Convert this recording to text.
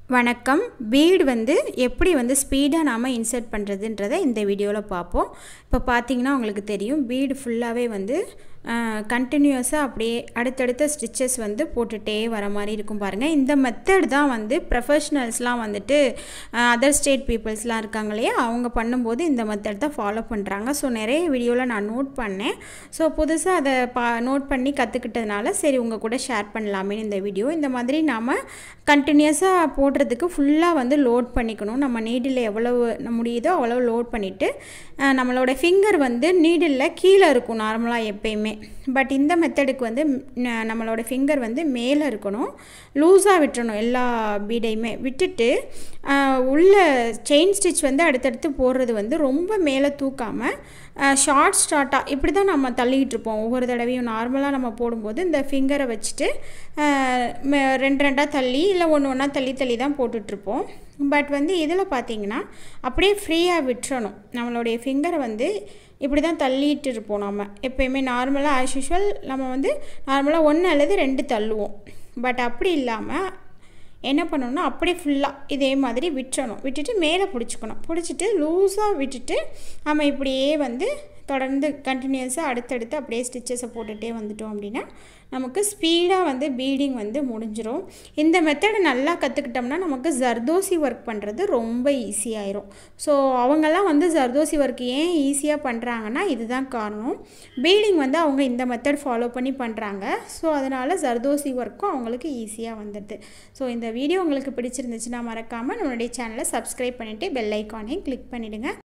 வணக்கம் பீடு வந்து எப்படி வந்து ஸ்பீடாக நாம் இன்சர்ட் பண்ணுறதுன்றதை இந்த வீடியோவில் பார்ப்போம் இப்போ பார்த்தீங்கன்னா உங்களுக்கு தெரியும் பீடு ஃபுல்லாகவே வந்து கண்டினியூஸாக அப்படியே அடுத்தடுத்த ஸ்டிச்சஸ் வந்து போட்டுகிட்டே வர மாதிரி இருக்கும் பாருங்கள் இந்த மெத்தட் தான் வந்து ப்ரொஃபஷ்னல்ஸ்லாம் வந்துட்டு அதர் ஸ்டேட் பீப்புள்ஸ்லாம் இருக்காங்க இல்லையா அவங்க பண்ணும்போது இந்த மெத்தட் தான் ஃபாலோ பண்ணுறாங்க ஸோ நிறைய வீடியோவில் நான் நோட் பண்ணேன் ஸோ புதுசாக அதை பா நோட் பண்ணி கற்றுக்கிட்டதுனால சரி உங்கள் கூட ஷேர் பண்ணலாமேன்னு இந்த வீடியோ இந்த மாதிரி நாம் கண்டினியூஸாக போடுறதுக்கு ஃபுல்லாக வந்து லோட் பண்ணிக்கணும் நம்ம நீடில் எவ்வளவு முடியுதோ அவ்வளோ லோட் பண்ணிவிட்டு நம்மளோட ஃபிங்கர் வந்து நீடில் கீழே இருக்கும் நார்மலாக எப்பயுமே பட் இந்த மெத்தடுக்கு வந்து நம்மளோட ஃபிங்கர் வந்து மேலே இருக்கணும் லூஸாக விட்டுறணும் எல்லா பீடையுமே விட்டுட்டு உள்ள செயின் ஸ்டிச் வந்து அடுத்தடுத்து போடுறது வந்து ரொம்ப மேலே தூக்காமல் ஷார்ட் ஸ்டார்ட்டாக இப்படி தான் நம்ம தள்ளிக்கிட்டு இருப்போம் ஒவ்வொரு தடவையும் நார்மலாக நம்ம போடும்போது இந்த ஃபிங்கரை வச்சுட்டு ரெண்டு ரெண்டாக தள்ளி இல்லை ஒன்று ஒன்றா தள்ளி தள்ளி தான் போட்டுட்ருப்போம் பட் வந்து இதில் பார்த்திங்கன்னா அப்படியே ஃப்ரீயாக விட்டுறணும் நம்மளுடைய ஃபிங்கரை வந்து இப்படி தான் தள்ளிட்டு இருப்போம் நம்ம எப்போயுமே நார்மலாக ஆஸ் யூஷுவல் நம்ம வந்து நார்மலாக ஒன்று அல்லது ரெண்டு தள்ளுவோம் பட் அப்படி இல்லாமல் என்ன பண்ணணும்னா அப்படியே ஃபுல்லாக இதே மாதிரி விட்டுறணும் விட்டுட்டு மேலே பிடிச்சிக்கணும் பிடிச்சிட்டு லூஸாக விட்டுட்டு நம்ம இப்படியே வந்து தொடர்ந்து கண்டினியூஸாக அடுத்தடுத்து அப்படியே ஸ்டிச்சஸை போட்டுகிட்டே வந்துட்டோம் அப்படின்னா நமக்கு ஸ்பீடாக வந்து பீடிங் வந்து முடிஞ்சிடும் இந்த மெத்தடை நல்லா கற்றுக்கிட்டோம்னா நமக்கு ஜர்தோசி ஒர்க் பண்ணுறது ரொம்ப ஈஸியாயிரும் ஸோ அவங்கெல்லாம் வந்து ஜர்தோசி ஒர்க் ஏன் ஈஸியாக பண்ணுறாங்கன்னா இதுதான் காரணம் பீடிங் வந்து அவங்க இந்த மெத்தட் ஃபாலோ பண்ணி பண்ணுறாங்க ஸோ அதனால் ஜர்தோசி ஒர்க்கும் அவங்களுக்கு ஈஸியாக வந்துடுது ஸோ இந்த வீடியோ உங்களுக்கு பிடிச்சிருந்துச்சுன்னா மறக்காமல் நம்மளுடைய சேனலை சப்ஸ்கிரைப் பண்ணிவிட்டு பெல் ஐக்கானையும் கிளிக் பண்ணிவிடுங்க